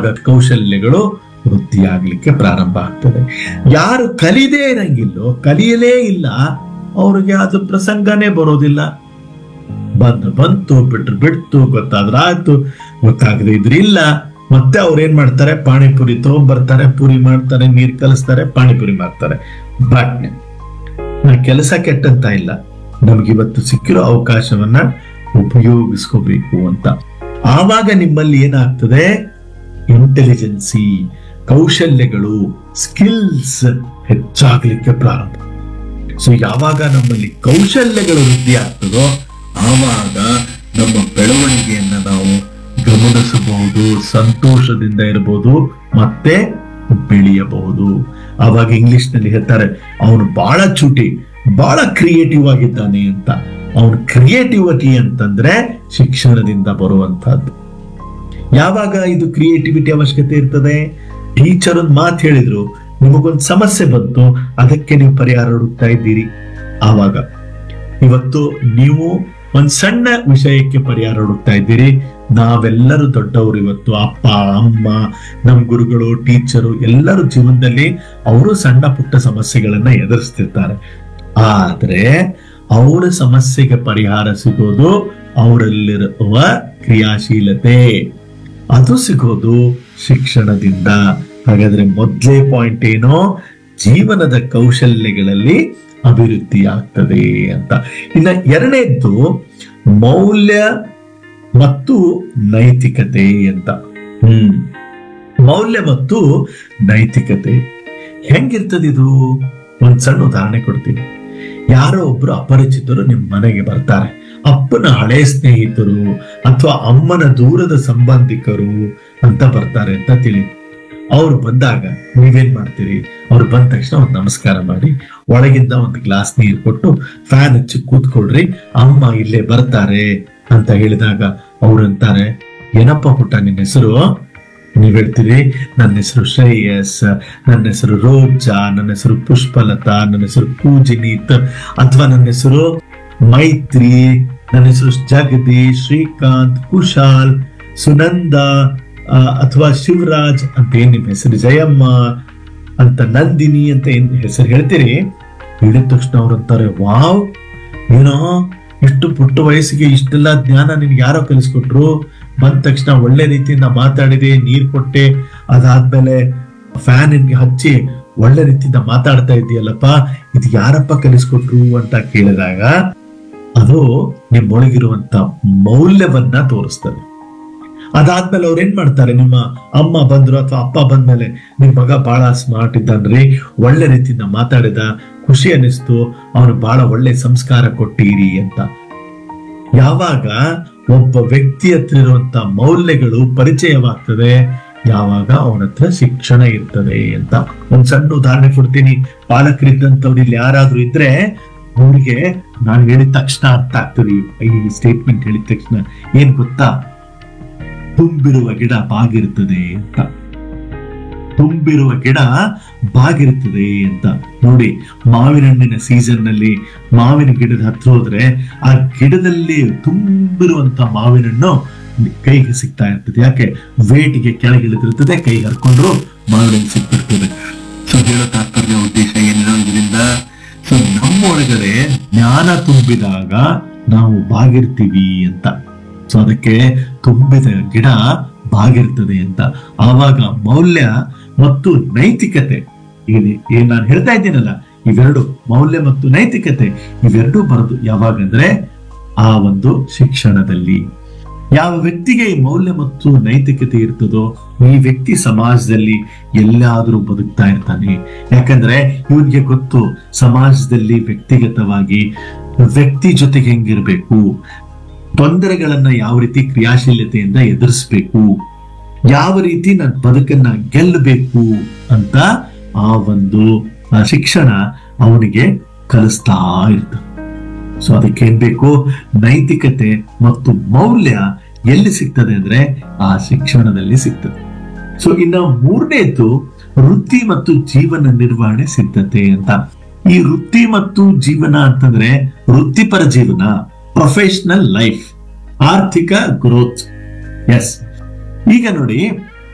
ಆವಾಗ ಕೌಶಲ್ಯಗಳು ವೃದ್ಧಿಯಾಗ್ಲಿಕ್ಕೆ ಪ್ರಾರಂಭ ಆಗ್ತದೆ ಯಾರು ಕಲಿದೇ ಇರಂಗಿಲ್ಲೋ ಕಲಿಯಲೇ ಇಲ್ಲ ಅವ್ರಿಗೆ ಅದು ಪ್ರಸಂಗನೇ ಬರೋದಿಲ್ಲ ಬಂದು ಬಂತು ಬಿಟ್ರು ಬಿಡ್ತು ಗೊತ್ತಾದ್ರ ಆಯ್ತು ಗೊತ್ತಾಗದೆ ಇದ್ರಿಲ್ಲ ಮತ್ತೆ ಅವ್ರು ಏನ್ ಮಾಡ್ತಾರೆ ಪಾನಿಪುರಿ ತಗೊಂಡ್ಬರ್ತಾರೆ ಪೂರಿ ಮಾಡ್ತಾರೆ ನೀರ್ ಕಲಿಸ್ತಾರೆ ಪಾನಿಪುರಿ ಮಾಡ್ತಾರೆ ಬಟ್ ನಾ ಕೆಲಸ ಕೆಟ್ಟಂತ ಇಲ್ಲ ನಮ್ಗೆ ಇವತ್ತು ಸಿಕ್ಕಿರೋ ಅವಕಾಶವನ್ನ ಉಪಯೋಗಿಸ್ಕೋಬೇಕು ಅಂತ ಆವಾಗ ನಿಮ್ಮಲ್ಲಿ ಏನಾಗ್ತದೆ ಇಂಟೆಲಿಜೆನ್ಸಿ ಕೌಶಲ್ಯಗಳು ಸ್ಕಿಲ್ಸ್ ಹೆಚ್ಚಾಗ್ಲಿಕ್ಕೆ ಪ್ರಾರಂಭ ಸೊ ಯಾವಾಗ ನಮ್ಮಲ್ಲಿ ಕೌಶಲ್ಯಗಳು ವೃದ್ಧಿ ಆಗ್ತದೋ ಆವಾಗ ನಮ್ಮ ಬೆಳವಣಿಗೆಯನ್ನ ನಾವು ಗಮನಿಸಬಹುದು ಸಂತೋಷದಿಂದ ಇರಬಹುದು ಮತ್ತೆ ಬೆಳೆಯಬಹುದು ಆವಾಗ ಇಂಗ್ಲಿಷ್ ನಲ್ಲಿ ಹೇಳ್ತಾರೆ ಅವನು ಬಹಳ ಚೂಟಿ ಬಹಳ ಕ್ರಿಯೇಟಿವ್ ಆಗಿದ್ದಾನೆ ಅಂತ ಅವನ ಕ್ರಿಯೇಟಿವಿಟಿ ಅಂತಂದ್ರೆ ಶಿಕ್ಷಣದಿಂದ ಬರುವಂತಹದ್ದು ಯಾವಾಗ ಇದು ಕ್ರಿಯೇಟಿವಿಟಿ ಅವಶ್ಯಕತೆ ಇರ್ತದೆ ಟೀಚರ್ ಒಂದು ಮಾತು ಹೇಳಿದ್ರು ನಿಮಗೊಂದು ಸಮಸ್ಯೆ ಬಂತು ಅದಕ್ಕೆ ನೀವು ಪರಿಹಾರ ಹುಡುಕ್ತಾ ಇದ್ದೀರಿ ಆವಾಗ ಇವತ್ತು ನೀವು ಒಂದ್ ಸಣ್ಣ ವಿಷಯಕ್ಕೆ ಪರಿಹಾರ ಹುಡುಕ್ತಾ ಇದ್ದೀರಿ ನಾವೆಲ್ಲರೂ ದೊಡ್ಡವರು ಇವತ್ತು ಅಪ್ಪ ಅಮ್ಮ ನಮ್ ಗುರುಗಳು ಟೀಚರು ಎಲ್ಲರೂ ಜೀವನದಲ್ಲಿ ಅವರು ಸಣ್ಣ ಪುಟ್ಟ ಸಮಸ್ಯೆಗಳನ್ನ ಎದುರಿಸ್ತಿರ್ತಾರೆ ಆದ್ರೆ ಅವರ ಸಮಸ್ಯೆಗೆ ಪರಿಹಾರ ಸಿಗೋದು ಅವರಲ್ಲಿರುವ ಕ್ರಿಯಾಶೀಲತೆ ಅದು ಸಿಗೋದು ಶಿಕ್ಷಣದಿಂದ ಹಾಗಾದ್ರೆ ಮೊದಲೇ ಪಾಯಿಂಟ್ ಏನೋ ಜೀವನದ ಕೌಶಲ್ಯಗಳಲ್ಲಿ ಅಭಿವೃದ್ಧಿ ಆಗ್ತದೆ ಅಂತ ಇನ್ನ ಎರಡನೇದ್ದು ಮೌಲ್ಯ ಮತ್ತು ನೈತಿಕತೆ ಅಂತ ಹ್ಮ್ ಮೌಲ್ಯ ಮತ್ತು ನೈತಿಕತೆ ಹೆಂಗಿರ್ತದಿದು ಒಂದ್ ಸಣ್ಣ ಉದಾಹರಣೆ ಕೊಡ್ತೀನಿ ಯಾರೋ ಒಬ್ರು ಅಪರಿಚಿತರು ನಿಮ್ ಮನೆಗೆ ಬರ್ತಾರೆ ಅಪ್ಪನ ಹಳೆ ಸ್ನೇಹಿತರು ಅಥವಾ ಅಮ್ಮನ ದೂರದ ಸಂಬಂಧಿಕರು ಅಂತ ಬರ್ತಾರೆ ಅಂತ ತಿಳಿ ಅವ್ರು ಬಂದಾಗ ನೀವೇನ್ ಮಾಡ್ತೀರಿ ಅವ್ರು ಬಂದ ತಕ್ಷಣ ಒಂದು ನಮಸ್ಕಾರ ಮಾಡಿ ಒಳಗಿಂದ ಒಂದು ಗ್ಲಾಸ್ ನೀರು ಕೊಟ್ಟು ಫ್ಯಾನ್ ಹಚ್ಚಿ ಕೂತ್ಕೊಳ್ರಿ ಅಮ್ಮ ಇಲ್ಲೇ ಬರ್ತಾರೆ ಅಂತ ಹೇಳಿದಾಗ ಅವ್ರಂತಾರೆ ಏನಪ್ಪ ಪುಟ್ಟ ನಿನ್ನ ಹೆಸರು ನೀವ್ ಹೇಳ್ತೀರಿ ನನ್ನ ಹೆಸರು ಶ್ರೇಯಸ್ ನನ್ನ ಹೆಸರು ರೋಜಾ ನನ್ನ ಹೆಸರು ಪುಷ್ಪಲತಾ ನನ್ನ ಹೆಸರು ಪೂಜಿನೀತ್ ಅಥವಾ ನನ್ನ ಹೆಸರು ಮೈತ್ರಿ ನನ್ನ ಹೆಸರು ಜಗದೀಶ್ ಶ್ರೀಕಾಂತ್ ಕುಶಾಲ್ ಸುನಂದ ಆ, ಅಥವಾ ಶಿವರಾಜ್ ಅಂತ ಏನ್ ನಿಮ್ ಹೆಸರು ಜಯಮ್ಮ ಅಂತ ನಂದಿನಿ ಅಂತ ಏನ್ ಹೆಸರು ಹೇಳ್ತೀರಿ ಹೇಳಿದ ತಕ್ಷಣ ಅವ್ರು ಅಂತಾರೆ ವಾವ್ ಏನೋ ಇಷ್ಟು ಪುಟ್ಟ ವಯಸ್ಸಿಗೆ ಇಷ್ಟೆಲ್ಲ ಜ್ಞಾನ ನಿನ್ಗೆ ಯಾರೋ ಕಲಿಸ್ಕೊಟ್ರು ಬಂದ ತಕ್ಷಣ ಒಳ್ಳೆ ರೀತಿಯಿಂದ ಮಾತಾಡಿದೆ ನೀರ್ ಕೊಟ್ಟೆ ಅದಾದ್ಮೇಲೆ ಫ್ಯಾನ್ ನಿನ್ಗೆ ಹಚ್ಚಿ ಒಳ್ಳೆ ರೀತಿಯಿಂದ ಮಾತಾಡ್ತಾ ಇದೆಯಲ್ಲಪ್ಪ ಇದು ಯಾರಪ್ಪ ಕಲಿಸ್ಕೊಟ್ರು ಅಂತ ಕೇಳಿದಾಗ ಅದು ನಿಮ್ಮೊಳಗಿರುವಂತ ಮೌಲ್ಯವನ್ನ ತೋರಿಸ್ತದೆ ಅದಾದ್ಮೇಲೆ ಅವ್ರು ಏನ್ ಮಾಡ್ತಾರೆ ನಿಮ್ಮ ಅಮ್ಮ ಬಂದ್ರು ಅಥವಾ ಅಪ್ಪ ಬಂದ್ಮೇಲೆ ನಿಮ್ ಮಗ ಬಹಳ ಸ್ಮಾರ್ಟ್ ಇದ್ದಾನ್ರಿ ಒಳ್ಳೆ ರೀತಿಯಿಂದ ಮಾತಾಡಿದ ಖುಷಿ ಅನಿಸ್ತು ಅವನು ಬಹಳ ಒಳ್ಳೆ ಸಂಸ್ಕಾರ ಕೊಟ್ಟಿರಿ ಅಂತ ಯಾವಾಗ ಒಬ್ಬ ವ್ಯಕ್ತಿ ಹತ್ರ ಇರುವಂತ ಮೌಲ್ಯಗಳು ಪರಿಚಯವಾಗ್ತದೆ ಯಾವಾಗ ಅವನ ಹತ್ರ ಶಿಕ್ಷಣ ಇರ್ತದೆ ಅಂತ ಒಂದ್ ಸಣ್ಣ ಉದಾಹರಣೆ ಕೊಡ್ತೀನಿ ಪಾಲಕರಿದ್ದಂಥವ್ರು ಇಲ್ಲಿ ಯಾರಾದ್ರೂ ಇದ್ರೆ ಅವ್ರಿಗೆ ನಾನು ಹೇಳಿದ ತಕ್ಷಣ ಅರ್ಥ ಆಗ್ತದೆ ಈ ಸ್ಟೇಟ್ಮೆಂಟ್ ಹೇಳಿದ ತಕ್ಷಣ ಏನ್ ಗೊತ್ತಾ ತುಂಬಿರುವ ಗಿಡ ಬಾಗಿರ್ತದೆ ಅಂತ ತುಂಬಿರುವ ಗಿಡ ಬಾಗಿರ್ತದೆ ಅಂತ ನೋಡಿ ಮಾವಿನ ಹಣ್ಣಿನ ಸೀಸನ್ ನಲ್ಲಿ ಮಾವಿನ ಗಿಡದ ಹತ್ರ ಹೋದ್ರೆ ಆ ಗಿಡದಲ್ಲಿ ತುಂಬಿರುವಂತ ಮಾವಿನ ಹಣ್ಣು ಕೈಗೆ ಸಿಗ್ತಾ ಇರ್ತದೆ ಯಾಕೆ ವೇಟಿಗೆ ಕೆಳಗಿಳಿದಿರ್ತದೆ ಕೈ ಹರ್ಕೊಂಡ್ರು ಮಾವಿನ ಹಣ್ಣು ಸಿಕ್ತಿರ್ತದೆ ಸೊ ಹೇಳೋ ತಾತ್ಪರ್ಯ ಉದ್ದೇಶ ಏನಿರೋದ್ರಿಂದ ಸೊ ನಮ್ಮೊಳಗಡೆ ಜ್ಞಾನ ತುಂಬಿದಾಗ ನಾವು ಬಾಗಿರ್ತೀವಿ ಅಂತ ಸೊ ಅದಕ್ಕೆ ತುಂಬಿದ ಗಿಡ ಬಾಗಿರ್ತದೆ ಅಂತ ಆವಾಗ ಮೌಲ್ಯ ಮತ್ತು ನೈತಿಕತೆ ಏನಿ ಏನ್ ನಾನು ಹೇಳ್ತಾ ಇದ್ದೀನಲ್ಲ ಇವೆರಡು ಮೌಲ್ಯ ಮತ್ತು ನೈತಿಕತೆ ಇವೆರಡೂ ಬರೋದು ಯಾವಾಗಂದ್ರೆ ಆ ಒಂದು ಶಿಕ್ಷಣದಲ್ಲಿ ಯಾವ ವ್ಯಕ್ತಿಗೆ ಈ ಮೌಲ್ಯ ಮತ್ತು ನೈತಿಕತೆ ಇರ್ತದೋ ಈ ವ್ಯಕ್ತಿ ಸಮಾಜದಲ್ಲಿ ಎಲ್ಲಾದ್ರೂ ಬದುಕ್ತಾ ಇರ್ತಾನೆ ಯಾಕಂದ್ರೆ ಇವನ್ಗೆ ಗೊತ್ತು ಸಮಾಜದಲ್ಲಿ ವ್ಯಕ್ತಿಗತವಾಗಿ ವ್ಯಕ್ತಿ ಜೊತೆಗೆ ಹೆಂಗಿರ್ಬೇಕು ತೊಂದರೆಗಳನ್ನ ಯಾವ ರೀತಿ ಕ್ರಿಯಾಶೀಲತೆಯಿಂದ ಎದುರಿಸ್ಬೇಕು ಯಾವ ರೀತಿ ನನ್ನ ಬದುಕನ್ನ ಗೆಲ್ಲಬೇಕು ಅಂತ ಆ ಒಂದು ಆ ಶಿಕ್ಷಣ ಅವನಿಗೆ ಕಲಿಸ್ತಾ ಇರ್ತದೆ ಸೊ ಅದಕ್ಕೆ ಏನ್ ಬೇಕು ನೈತಿಕತೆ ಮತ್ತು ಮೌಲ್ಯ ಎಲ್ಲಿ ಸಿಗ್ತದೆ ಅಂದ್ರೆ ಆ ಶಿಕ್ಷಣದಲ್ಲಿ ಸಿಗ್ತದೆ ಸೊ ಇನ್ನ ಮೂರನೇದ್ದು ವೃತ್ತಿ ಮತ್ತು ಜೀವನ ನಿರ್ವಹಣೆ ಸಿದ್ಧತೆ ಅಂತ ಈ ವೃತ್ತಿ ಮತ್ತು ಜೀವನ ಅಂತಂದ್ರೆ ವೃತ್ತಿಪರ ಜೀವನ ಪ್ರೊಫೆಷನಲ್ ಲೈಫ್ ಆರ್ಥಿಕ ಗ್ರೋತ್ ಎಸ್ ಈಗ ನೋಡಿ